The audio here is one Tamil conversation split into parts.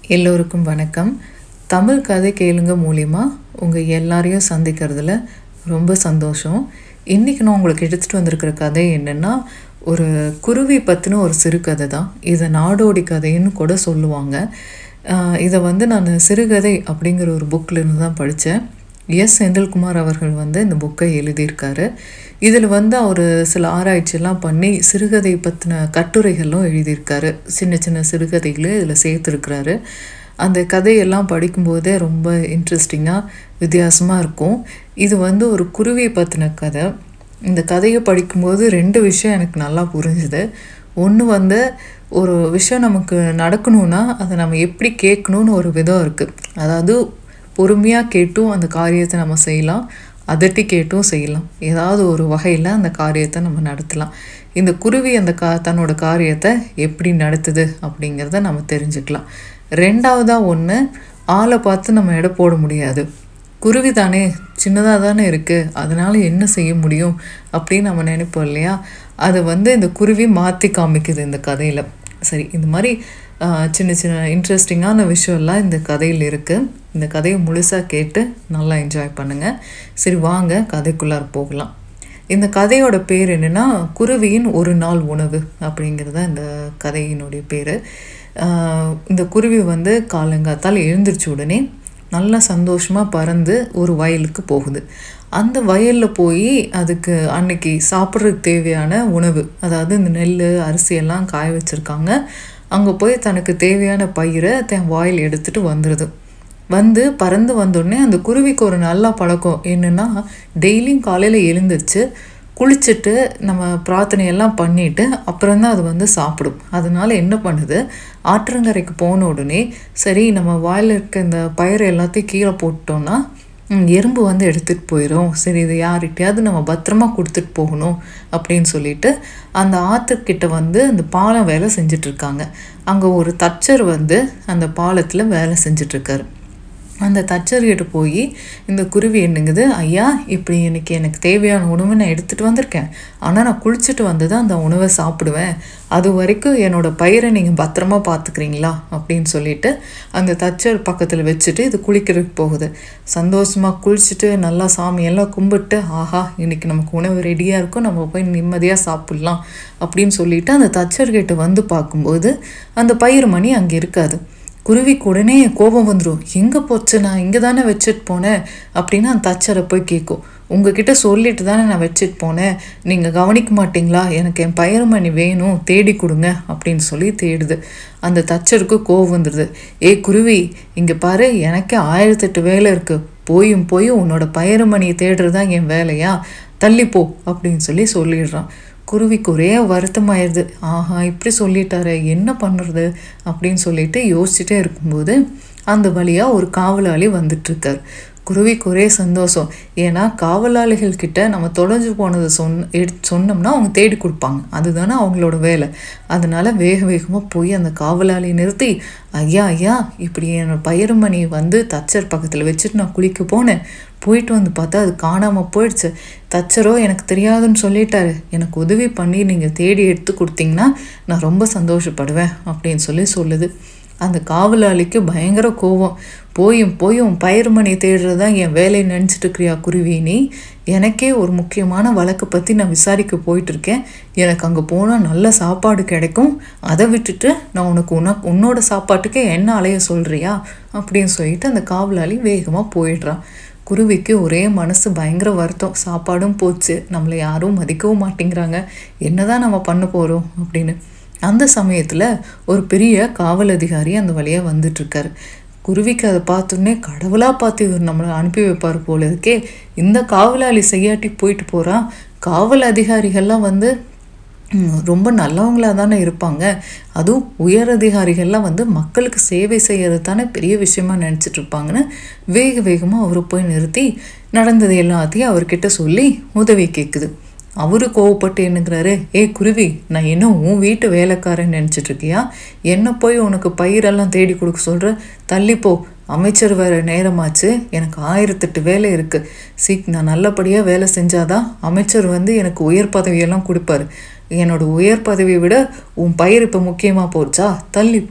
எல்லோருக்கும் வணக்கம் தமிழ் கதை கேளுங்க மூலிமா உங்கள் எல்லாரையும் சந்திக்கிறதுல ரொம்ப சந்தோஷம் இன்றைக்கி நான் உங்களுக்கு எடுத்துகிட்டு வந்திருக்கிற கதை என்னென்னா ஒரு குருவி பற்றின ஒரு சிறுகதை தான் இதை நாடோடி கதைன்னு கூட சொல்லுவாங்க ஆஹ் இதை வந்து நான் சிறுகதை அப்படிங்கிற ஒரு புக்கில் இருந்து தான் படித்தேன் எஸ் செந்தில்குமார் அவர்கள் வந்து இந்த புக்கை எழுதியிருக்காரு இதில் வந்து அவர் சில ஆராய்ச்சியெல்லாம் பண்ணி சிறுகதை பற்றின கட்டுரைகளும் எழுதியிருக்காரு சின்ன சின்ன சிறுகதைகளை இதில் சேர்த்துருக்கிறாரு அந்த கதையெல்லாம் படிக்கும்போதே ரொம்ப இன்ட்ரெஸ்டிங்காக வித்தியாசமாக இருக்கும் இது வந்து ஒரு குருவியை பற்றின கதை இந்த கதையை படிக்கும்போது ரெண்டு விஷயம் எனக்கு நல்லா புரிஞ்சுது ஒன்று வந்து ஒரு விஷயம் நமக்கு நடக்கணும்னா அதை நம்ம எப்படி கேட்கணும்னு ஒரு விதம் இருக்குது அதாவது பொறுமையாக கேட்டும் அந்த காரியத்தை நம்ம செய்யலாம் அதட்டி கேட்டும் செய்யலாம் ஏதாவது ஒரு வகையில் அந்த காரியத்தை நம்ம நடத்தலாம் இந்த குருவி அந்த கா தன்னோட காரியத்தை எப்படி நடத்துது அப்படிங்கிறத நம்ம தெரிஞ்சுக்கலாம் ரெண்டாவதாக ஒன்று ஆளை பார்த்து நம்ம எடை போட முடியாது குருவி தானே சின்னதாக தானே இருக்குது அதனால் என்ன செய்ய முடியும் அப்படின்னு நம்ம நினைப்போம் இல்லையா அதை வந்து இந்த குருவி மாற்றி காமிக்குது இந்த கதையில் சரி இந்த மாதிரி ஆஹ், சின்ன சின்ன இன்ட்ரெஸ்டிங்கான விஷயம்லாம் இந்த கதையில் இருக்குது இந்த கதையை முழுசாக கேட்டு நல்லா என்ஜாய் பண்ணுங்கள் சரி வாங்க கதைக்குள்ளார போகலாம் இந்த கதையோட பேர் என்னென்னா குருவியின் ஒரு நாள் உணவு அப்படிங்கிறது தான் இந்த கதையினுடைய பேர் இந்த குருவி வந்து காலங்காத்தால் எழுந்திரிச்ச உடனே நல்லா சந்தோஷமாக பறந்து ஒரு வயலுக்கு போகுது அந்த வயலில் போய் அதுக்கு அன்னைக்கு சாப்பிட்றதுக்கு தேவையான உணவு அதாவது இந்த நெல் அரிசியெல்லாம் காய வச்சுருக்காங்க அங்கே போய் தனக்கு தேவையான பயிரை தன் வாயில் எடுத்துகிட்டு வந்துடுது வந்து பறந்து வந்தோடனே அந்த குருவிக்கு ஒரு நல்ல பழக்கம் என்னென்னா டெய்லியும் காலையில் எழுந்திரிச்சு குளிச்சுட்டு நம்ம பிரார்த்தனையெல்லாம் பண்ணிட்டு அப்புறம் தான் அது வந்து சாப்பிடும் அதனால என்ன பண்ணுது ஆற்றங்கரைக்கு போன உடனே சரி நம்ம வாயில் இருக்க இந்த பயிரை எல்லாத்தையும் கீழே போட்டோம்னா ம், எறும்பு வந்து எடுத்துகிட்டு போயிடும் சரி இது யார்கிட்டயாவது நம்ம பத்திரமா கொடுத்துட்டு போகணும் அப்படின்னு சொல்லிட்டு அந்த ஆற்றுக்கிட்ட வந்து அந்த பாலம் வேலை செஞ்சுட்டு இருக்காங்க அங்கே ஒரு தச்சர் வந்து அந்த பாலத்தில் வேலை செஞ்சுட்டு இருக்காரு அந்த தச்சர்கிட்ட போய் இந்த குருவி என்னங்குது ஐயா இப்படி இன்னைக்கு எனக்கு தேவையான உணவை நான் எடுத்துகிட்டு வந்திருக்கேன் ஆனால் நான் குளிச்சுட்டு வந்து தான் அந்த உணவை சாப்பிடுவேன் அது வரைக்கும் என்னோட பயிரை நீங்கள் பத்திரமா பார்த்துக்கிறீங்களா அப்படின்னு சொல்லிட்டு அந்த தச்சர் பக்கத்தில் வச்சுட்டு இது குளிக்கிறதுக்கு போகுது சந்தோஷமாக குளிச்சுட்டு நல்லா சாமியெல்லாம் கும்பிட்டு ஆஹா இன்னைக்கு நமக்கு உணவு ரெடியாக இருக்கும் நம்ம போய் நிம்மதியாக சாப்பிட்லாம் அப்படின்னு சொல்லிட்டு அந்த தச்சர்கிட்ட வந்து பார்க்கும்போது அந்த பயிர் மணி அங்கே இருக்காது குருவிக்கு உடனே கோபம் வந்துடும் எங்கே போச்சு நான் இங்கே தானே வச்சுட்டு போனேன் அப்படின்னு அந்த தச்சரை போய் கேட்கும் உங்ககிட்ட சொல்லிட்டு தானே நான் வச்சுட்டு போனேன் நீங்கள் கவனிக்க மாட்டீங்களா எனக்கு என் பயிர்மணி வேணும் தேடி கொடுங்க அப்படின்னு சொல்லி தேடுது அந்த தச்சருக்கு கோவம் வந்துடுது ஏ குருவி இங்கே பாரு எனக்கே ஆயிரத்தெட்டு வேலை இருக்குது போயும் போயும் உன்னோட பயிர்மணியை தேடுறது தான் என் வேலையா தள்ளி போ அப்படின்னு சொல்லி சொல்லிடுறான் குருவிக்கு ஒரே வருத்தமாயிருது ஆஹா இப்படி சொல்லிட்டாரே என்ன பண்ணுறது அப்படின்னு சொல்லிட்டு யோசிச்சுட்டே இருக்கும்போது அந்த வழியாக ஒரு காவலாளி வந்துட்டுருக்கார் குருவிக்கு ஒரே சந்தோஷம் ஏன்னா காவலாளிகள் கிட்ட நம்ம தொலைஞ்சு போனதை சொன்ன எடுத்து சொன்னோம்னா அவங்க தேடி கொடுப்பாங்க அதுதானே அவங்களோட வேலை அதனால வேக வேகமாக போய் அந்த காவலாளியை நிறுத்தி ஐயா ஐயா இப்படி என்னோட பயிர்மணி வந்து தச்சர் பக்கத்தில் வச்சுட்டு நான் குளிக்க போனேன் போயிட்டு வந்து பார்த்தா அது காணாமல் போயிடுச்சு தச்சரோ எனக்கு தெரியாதுன்னு சொல்லிட்டாரு எனக்கு உதவி பண்ணி நீங்கள் தேடி எடுத்து கொடுத்தீங்கன்னா நான் ரொம்ப சந்தோஷப்படுவேன் அப்படின்னு சொல்லி சொல்லுது அந்த காவலாளிக்கு பயங்கர கோவம் போயும் போயும் பயிர்மணி தேடுறது தான் என் வேலையை நினச்சிட்டு இருக்கிறியா குருவி நீ எனக்கே ஒரு முக்கியமான வழக்கை பற்றி நான் விசாரிக்க போயிட்டு இருக்கேன் எனக்கு அங்கே போனால் நல்ல சாப்பாடு கிடைக்கும் அதை விட்டுட்டு நான் உனக்கு உனக்கு உன்னோட சாப்பாட்டுக்கே என்ன அலைய சொல்கிறியா அப்படின்னு சொல்லிட்டு அந்த காவலாளி வேகமாக போயிடுறான் குருவிக்கு ஒரே மனசு பயங்கர வருத்தம் சாப்பாடும் போச்சு நம்மளை யாரும் மதிக்கவும் மாட்டேங்கிறாங்க என்னதான் நம்ம பண்ண போகிறோம் அப்படின்னு அந்த சமயத்தில் ஒரு பெரிய காவல் அதிகாரி அந்த வழியாக வந்துட்டுருக்காரு குருவிக்கு அதை பார்த்தோன்னே கடவுளாக பார்த்து இவர் நம்மளை அனுப்பி வைப்பார் போல இருக்கே இந்த காவலாளி செய்யாட்டி போயிட்டு போகிறான் காவல் அதிகாரிகள்லாம் வந்து ம், ரொம்ப நல்லவங்களாக தானே இருப்பாங்க அதுவும் உயர் அதிகாரிகள்லாம் வந்து மக்களுக்கு சேவை செய்கிறது தானே பெரிய விஷயமா நினச்சிட்டு இருப்பாங்கன்னு வேக வேகமாக அவரை போய் நிறுத்தி நடந்தது எல்லாத்தையும் அவர்கிட்ட சொல்லி உதவி கேட்குது அவரு கோவப்பட்டு என்னங்கிறாரு ஏய் குருவி நான் இன்னும் உன் வீட்டு வேலைக்காரன் நினச்சிட்டு இருக்கியா என்ன போய் உனக்கு பயிரெல்லாம் தேடி கொடுக்க சொல்கிற தள்ளி போ அமைச்சர் வர நேரமாச்சு எனக்கு ஆயிரத்தெட்டு வேலை இருக்குது சீக் நான் நல்லபடியாக வேலை செஞ்சாதான் அமைச்சர் வந்து எனக்கு உயர் பதவியெல்லாம் கொடுப்பாரு என்னோட உயர் பதவியை விட உன் பயிர் இப்போ முக்கியமாக போச்சா தள்ளி போ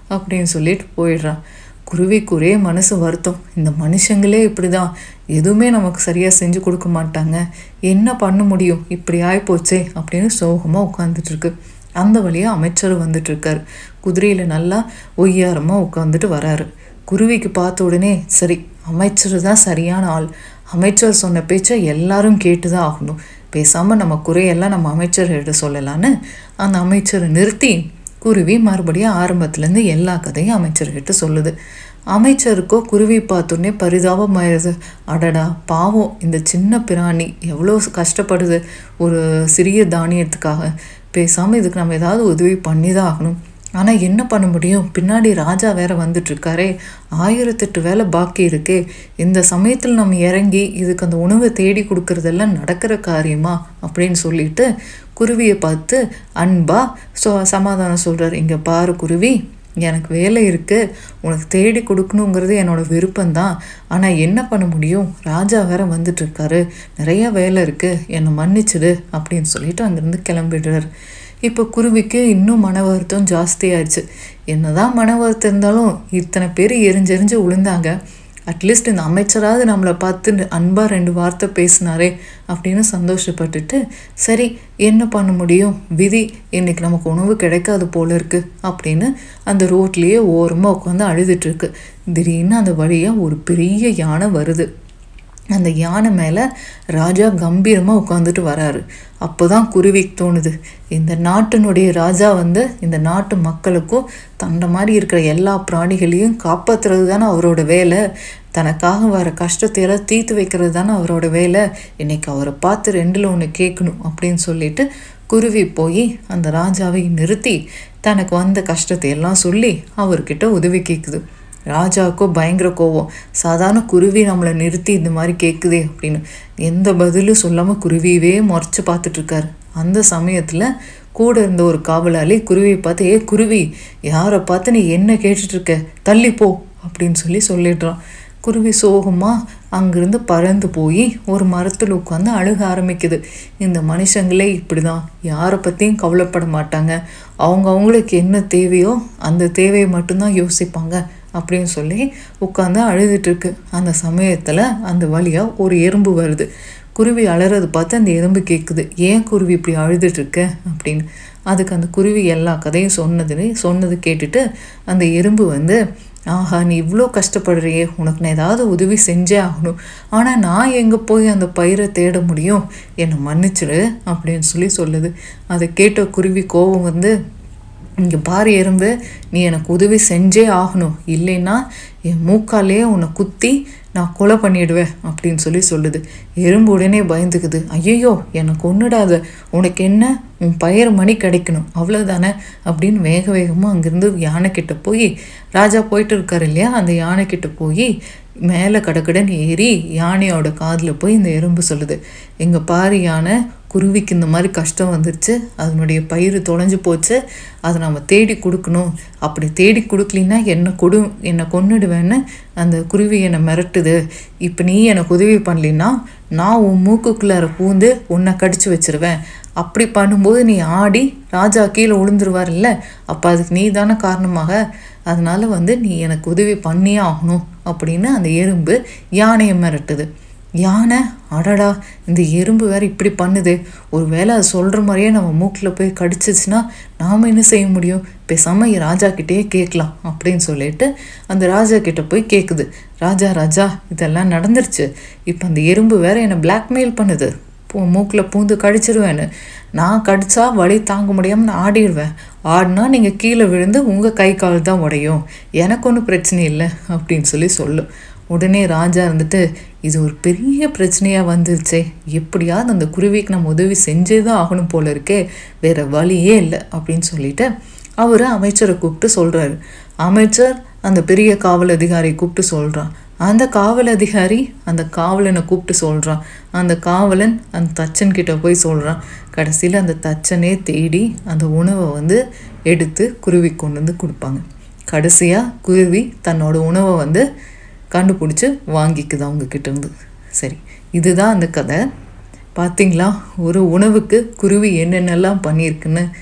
அப்படின்னு சொல்லிட்டு போயிடுறான் குருவிக்கு ஒரே மனசு வருத்தம் இந்த மனுஷங்களே இப்படி தான் எதுவுமே நமக்கு சரியாக செஞ்சு கொடுக்க மாட்டாங்க என்ன பண்ண முடியும் இப்படி ஆயிப்போச்சே அப்படின்னு சோகமாக உட்காந்துட்டு இருக்கு அந்த வழியாக அமைச்சர் வந்துட்டு இருக்காரு குதிரையில் நல்லா ஒய்யாரமாக உட்காந்துட்டு வராரு குருவிக்கு பார்த்த உடனே சரி அமைச்சர் தான் சரியான ஆள் அமைச்சர் சொன்ன பேச்சை எல்லாரும் கேட்டு தான் ஆகணும் பேசாமல் நம்ம குறையெல்லாம் நம்ம அமைச்சர்கிட்ட சொல்லலான்னு அந்த அமைச்சரை நிறுத்தி குருவி மறுபடியும் ஆரம்பத்துலேருந்து எல்லா கதையும் அமைச்சர்கிட்ட சொல்லுது அமைச்சருக்கோ குருவி பார்த்தோன்னே பரிதாபமாயிருது அடடா பாவம் இந்த சின்ன பிராணி எவ்வளோ கஷ்டப்படுது ஒரு சிறிய தானியத்துக்காக பேசாமல் இதுக்கு நம்ம ஏதாவது உதவி பண்ணி தான் ஆகணும் ஆனால் என்ன பண்ண முடியும் பின்னாடி ராஜா வேற வந்துட்டு இருக்காரே ஆயிரத்தெட்டு வேலை பாக்கி இருக்கே இந்த சமயத்தில் நம்ம இறங்கி இதுக்கு அந்த உணவை தேடி கொடுக்கறதெல்லாம் நடக்கிற காரியமா அப்படின்னு சொல்லிட்டு குருவியை பார்த்து அன்பா ஸோ சமாதானம் சொல்கிறார் இங்கே பாரு குருவி எனக்கு வேலை இருக்குது உனக்கு தேடி கொடுக்கணுங்கிறது என்னோட விருப்பம்தான் ஆனால் என்ன பண்ண முடியும் ராஜா வேற வந்துட்டு இருக்காரு நிறைய வேலை இருக்குது என்னை மன்னிச்சிடு அப்படின்னு சொல்லிட்டு அங்கேருந்து கிளம்பிடுறார் இப்போ குருவிக்கு இன்னும் மன வருத்தம் ஜாஸ்தியாயிடுச்சு என்னதான் மன வருத்தம் இருந்தாலும் இத்தனை பேர் எரிஞ்செரிஞ்சு விழுந்தாங்க அட்லீஸ்ட் இந்த அமைச்சராவது நம்மளை பார்த்து அன்பாக ரெண்டு வார்த்தை பேசினாரே அப்படின்னு சந்தோஷப்பட்டுட்டு சரி என்ன பண்ண முடியும் விதி இன்னைக்கு நமக்கு உணவு கிடைக்காது போல இருக்கு அப்படின்னு அந்த ரோட்லேயே ஓரமாக உட்காந்து அழுதுட்டு இருக்கு திடீர்னு அந்த வழியாக ஒரு பெரிய யானை வருது அந்த யானை மேலே ராஜா கம்பீரமாக உட்காந்துட்டு வராரு அப்போ தான் குருவிக்கு தோணுது இந்த நாட்டினுடைய ராஜா வந்து இந்த நாட்டு மக்களுக்கும் தண்டை மாதிரி இருக்கிற எல்லா பிராணிகளையும் காப்பாற்றுறது தானே அவரோட வேலை தனக்காக வர கஷ்டத்தை எல்லாம் தீர்த்து வைக்கிறது தானே அவரோட வேலை இன்னைக்கு அவரை பார்த்து ரெண்டில் ஒன்று கேட்கணும் அப்படின்னு சொல்லிட்டு குருவி போய் அந்த ராஜாவை நிறுத்தி தனக்கு வந்த கஷ்டத்தை எல்லாம் சொல்லி அவர்கிட்ட உதவி கேட்குது ராஜாவுக்கோ பயங்கர கோவம் சாதாரண குருவி நம்மளை நிறுத்தி இந்த மாதிரி கேட்குதே அப்படின்னு எந்த பதிலும் சொல்லாமல் குருவியவே முறைச்சு பார்த்துட்டு இருக்காரு அந்த சமயத்தில் கூட இருந்த ஒரு காவலாளி குருவியை பார்த்து ஏ குருவி யாரை பார்த்து நீ என்ன கேட்டுட்டு இருக்க தள்ளி போ அப்படின்னு சொல்லி சொல்லிடுறான் குருவி சோகமாக அங்கிருந்து பறந்து போய் ஒரு மரத்தில் உட்காந்து அழுக ஆரம்பிக்குது இந்த மனுஷங்களே இப்படி தான் யாரை பற்றியும் கவலைப்பட மாட்டாங்க அவங்க அவங்களுக்கு என்ன தேவையோ அந்த தேவையை மட்டும்தான் யோசிப்பாங்க அப்படின்னு சொல்லி உட்காந்து அழுதுட்டு இருக்கு அந்த சமயத்தில் அந்த வழியாக ஒரு எறும்பு வருது குருவி அலறது பார்த்து அந்த எறும்பு கேட்குது ஏன் குருவி இப்படி அழுதுட்டு இருக்க அப்படின்னு அதுக்கு அந்த குருவி எல்லா கதையும் சொன்னதுன்னு சொன்னது கேட்டுட்டு அந்த எறும்பு வந்து ஆஹா நீ இவ்வளோ கஷ்டப்படுறியே உனக்கு நான் ஏதாவது உதவி செஞ்சே ஆகணும் ஆனால் நான் எங்கே போய் அந்த பயிரை தேட முடியும் என்னை மன்னிச்சிடு அப்படின்னு சொல்லி சொல்லுது அதை கேட்ட குருவி கோபம் வந்து இங்கே பாரு எறும்பு நீ எனக்கு உதவி செஞ்சே ஆகணும் இல்லைன்னா என் மூக்காலே உன்னை குத்தி நான் கொலை பண்ணிடுவேன் அப்படின்னு சொல்லி சொல்லுது எறும்பு உடனே பயந்துக்குது ஐயோ எனக்கு ஒன்றுடாத உனக்கு என்ன உன் பயிர் மணி கிடைக்கணும் அவ்வளோதானே அப்படின்னு வேக வேகமாக அங்கேருந்து யானைக்கிட்ட போய் ராஜா போயிட்டு இருக்காரு இல்லையா அந்த யானைக்கிட்ட போய் மேலே கடக்கடன் ஏறி யானையோட காதில் போய் இந்த எறும்பு சொல்லுது எங்கள் பாரு யானை குருவிக்கு இந்த மாதிரி கஷ்டம் வந்துருச்சு அதனுடைய பயிர் தொலைஞ்சு போச்சு அதை நம்ம தேடி கொடுக்கணும் அப்படி தேடி கொடுக்கலின்னா என்னை கொடு என்னை கொன்னுடுவேன்னு அந்த குருவி என்னை மிரட்டுது இப்போ நீ எனக்கு உதவி பண்ணலின்னா நான் உன் மூக்குக்குள்ளார பூந்து உன்னை கடிச்சு வச்சிருவேன் அப்படி பண்ணும்போது நீ ஆடி ராஜா கீழே விழுந்துருவார்ல அப்போ அதுக்கு நீ தானே காரணமாக அதனால வந்து நீ எனக்கு உதவி பண்ணியே ஆகணும் அப்படின்னு அந்த எறும்பு யானையை மிரட்டுது யானை அடடா இந்த எறும்பு வேற இப்படி பண்ணுது ஒரு வேளை அது சொல்கிற மாதிரியே நம்ம மூக்கில் போய் கடிச்சிச்சுன்னா நாம் என்ன செய்ய முடியும் பேசாமல் ராஜா கிட்டேயே கேட்கலாம் அப்படின்னு சொல்லிட்டு அந்த ராஜா கிட்ட போய் கேட்குது ராஜா ராஜா இதெல்லாம் நடந்துருச்சு இப்போ அந்த எறும்பு வேற என்னை பிளாக்மெயில் பண்ணுது பூ மூக்கில் பூந்து கடிச்சிருவேன்னு நான் கடிச்சா வலி தாங்க முடியாமல் நான் ஆடிடுவேன் ஆடினா நீங்கள் கீழே விழுந்து உங்கள் கை கால் தான் உடையும் எனக்கு ஒன்றும் பிரச்சனை இல்லை அப்படின்னு சொல்லி சொல்லும் உடனே ராஜா இருந்துட்டு இது ஒரு பெரிய பிரச்சனையாக வந்துருச்சே எப்படியாவது அந்த குருவிக்கு நம்ம உதவி செஞ்சே தான் ஆகணும் போல இருக்கே வேற வழியே இல்லை அப்படின்னு சொல்லிட்டு அவர் அமைச்சரை கூப்பிட்டு சொல்கிறாரு அமைச்சர் அந்த பெரிய காவல் அதிகாரியை கூப்பிட்டு சொல்கிறான் அந்த காவல் அதிகாரி அந்த காவலனை கூப்பிட்டு சொல்கிறான் அந்த காவலன் அந்த தச்சன் கிட்ட போய் சொல்கிறான் கடைசியில் அந்த தச்சனே தேடி அந்த உணவை வந்து எடுத்து குருவி கொண்டு வந்து கொடுப்பாங்க கடைசியாக குருவி தன்னோட உணவை வந்து கண்டுபிடிச்சி வாங்கிக்குது அவங்க கிட்ட இருந்து சரி இதுதான் அந்த கதை பார்த்தீங்களா ஒரு உணவுக்கு குருவி என்னென்னலாம் பண்ணியிருக்குன்னு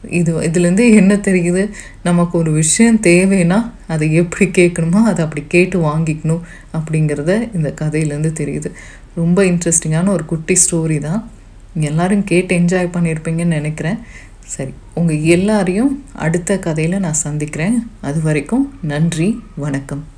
இது இதுலேருந்து என்ன தெரியுது நமக்கு ஒரு விஷயம் தேவைன்னா அதை எப்படி கேட்கணுமோ அதை அப்படி கேட்டு வாங்கிக்கணும் அப்படிங்கிறத இந்த கதையிலேருந்து தெரியுது ரொம்ப இன்ட்ரெஸ்டிங்கான ஒரு குட்டி ஸ்டோரி தான் நீங்கள் எல்லாரும் கேட்டு என்ஜாய் பண்ணியிருப்பீங்கன்னு நினைக்கிறேன் சரி உங்கள் எல்லாரையும் அடுத்த கதையில் நான் சந்திக்கிறேன் அது வரைக்கும் நன்றி வணக்கம்